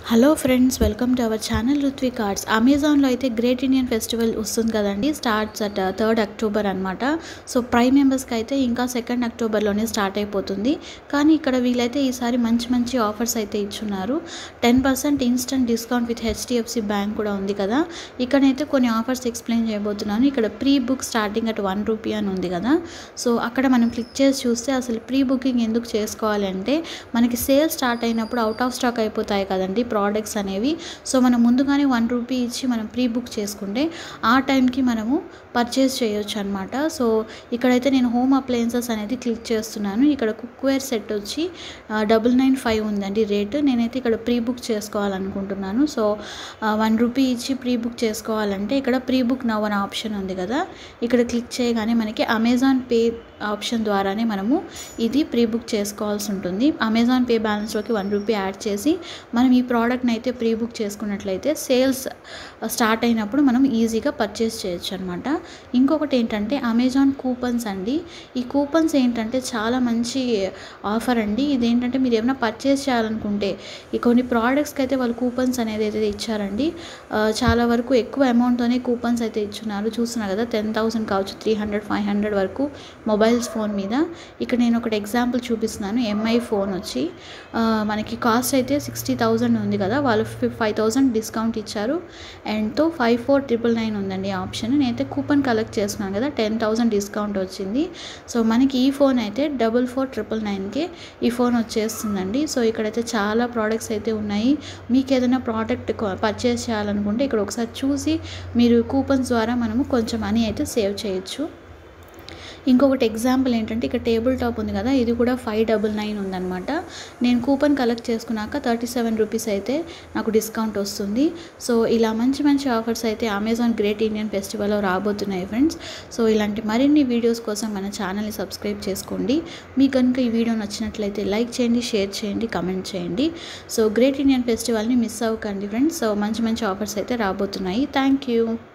hello friends welcome to our channel Ruthvi cards అమెజాన్లో అయితే great Indian festival వస్తుంది కదండి స్టార్ట్స్ అట్ థర్డ్ అక్టోబర్ అనమాట సో ప్రైమ్ మెంబర్స్కి అయితే ఇంకా సెకండ్ అక్టోబర్లోనే స్టార్ట్ అయిపోతుంది కానీ ఇక్కడ వీళ్ళైతే ఈసారి మంచి మంచి ఆఫర్స్ అయితే ఇచ్చున్నారు ten percent instant discount with HDFC bank కూడా ఉంది కదా ఇక్కడైతే కొన్ని ఆఫర్స్ ఎక్స్ప్లెయిన్ చేయబోతున్నాను ఇక్కడ pre book starting at one rupee అని ఉంది కదా సో అక్కడ మనం క్లిక్ చేసి చూస్తే అసలు ప్రీ బుకింగ్ ఎందుకు చేసుకోవాలి అంటే మనకి సేల్ స్టార్ట్ అయినప్పుడు అవుట్ ఆఫ్ స్టాక్ అయిపోతాయి కదండి ప్రోడక్ట్స్ అనేవి సో మనం ముందుగానే వన్ రూపీ ఇచ్చి మనం ప్రీ బుక్ చేసుకుంటే ఆ టైంకి మనము పర్చేస్ చేయొచ్చు అనమాట సో ఇక్కడైతే నేను హోమ్ అప్లయన్సెస్ అనేది క్లిక్ చేస్తున్నాను ఇక్కడ కుక్వేర్ సెట్ వచ్చి డబుల్ నైన్ ఫైవ్ ఉందండి రేటు నేనైతే ఇక్కడ ప్రీ బుక్ చేసుకోవాలనుకుంటున్నాను సో వన్ రూపీ ఇచ్చి ప్రీ బుక్ చేసుకోవాలంటే ఇక్కడ ప్రీ బుక్ నవ్ అనే ఆప్షన్ ఉంది కదా ఇక్కడ క్లిక్ చేయగానే మనకి అమెజాన్ పే ఆప్షన్ ద్వారానే మనము ఇది ప్రీ బుక్ చేసుకోవాల్సి ఉంటుంది అమెజాన్ పే బ్యాలెన్స్లోకి వన్ రూపీ యాడ్ చేసి మనం ఈ ప్రోడక్ట్ని అయితే ప్రీ బుక్ చేసుకున్నట్లయితే సేల్స్ స్టార్ట్ అయినప్పుడు మనం ఈజీగా పర్చేస్ చేయొచ్చు అనమాట ఇంకొకటి ఏంటంటే అమెజాన్ కూపన్స్ అండి ఈ కూపన్స్ ఏంటంటే చాలా మంచి ఆఫర్ అండి ఇదేంటంటే మీరు ఏమైనా పర్చేస్ చేయాలనుకుంటే ఈ కొన్ని ప్రోడక్ట్స్కి అయితే వాళ్ళు కూపన్స్ అనేది అయితే ఇచ్చారండి చాలా వరకు ఎక్కువ అమౌంట్తోనే కూపన్స్ అయితే ఇచ్చున్నారు చూస్తున్నారు కదా టెన్ థౌసండ్ కావచ్చు త్రీ హండ్రెడ్ ఫైవ్ హండ్రెడ్ వరకు మొబైల్స్ ఫోన్ మీద ఇక్కడ నేను ఒకటి ఎగ్జాంపుల్ చూపిస్తున్నాను ఎంఐ ఫోన్ వచ్చి మనకి కాస్ట్ అయితే సిక్స్టీ థౌజండ్ ఉంది కదా వాళ్ళు ఫైవ్ థౌజండ్ డిస్కౌంట్ ఇచ్చారు అండ్తో ఫైవ్ ఫోర్ ట్రిపుల్ నైన్ ఉందండి ఆప్షన్ నేనైతే కూపన్ కలెక్ట్ చేస్తున్నాను కదా టెన్ థౌజండ్ డిస్కౌంట్ వచ్చింది సో మనకి ఈ ఫోన్ అయితే డబుల్ ఫోర్ ట్రిపుల్ నైన్కి ఈ ఫోన్ వచ్చేస్తుందండి సో ఇక్కడైతే చాలా ప్రోడక్ట్స్ అయితే ఉన్నాయి మీకు ఏదైనా ప్రోడక్ట్ పర్చేస్ చేయాలనుకుంటే ఇక్కడ ఒకసారి చూసి మీరు కూపన్స్ ద్వారా మనము కొంచెం మనీ అయితే సేవ్ చేయొచ్చు ఇంకొకటి ఎగ్జాంపుల్ ఏంటంటే ఇక్కడ టేబుల్ టాప్ ఉంది కదా ఇది కూడా ఫైవ్ డబుల్ నైన్ ఉందన్నమాట నేను కూపన్ కలెక్ట్ చేసుకున్నాక థర్టీ సెవెన్ రూపీస్ అయితే నాకు డిస్కౌంట్ వస్తుంది సో ఇలా మంచి మంచి ఆఫర్స్ అయితే అమెజాన్ గ్రేట్ ఇండియన్ ఫెస్టివల్లో రాబోతున్నాయి ఫ్రెండ్స్ సో ఇలాంటి మరిన్ని వీడియోస్ కోసం మన ఛానల్ని సబ్స్క్రైబ్ చేసుకోండి మీకు కనుక ఈ వీడియో నచ్చినట్లయితే లైక్ చేయండి షేర్ చేయండి కమెంట్ చేయండి సో గ్రేట్ ఇండియన్ ఫెస్టివల్ని మిస్ అవ్వకండి ఫ్రెండ్స్ సో మంచి మంచి ఆఫర్స్ అయితే రాబోతున్నాయి థ్యాంక్ యూ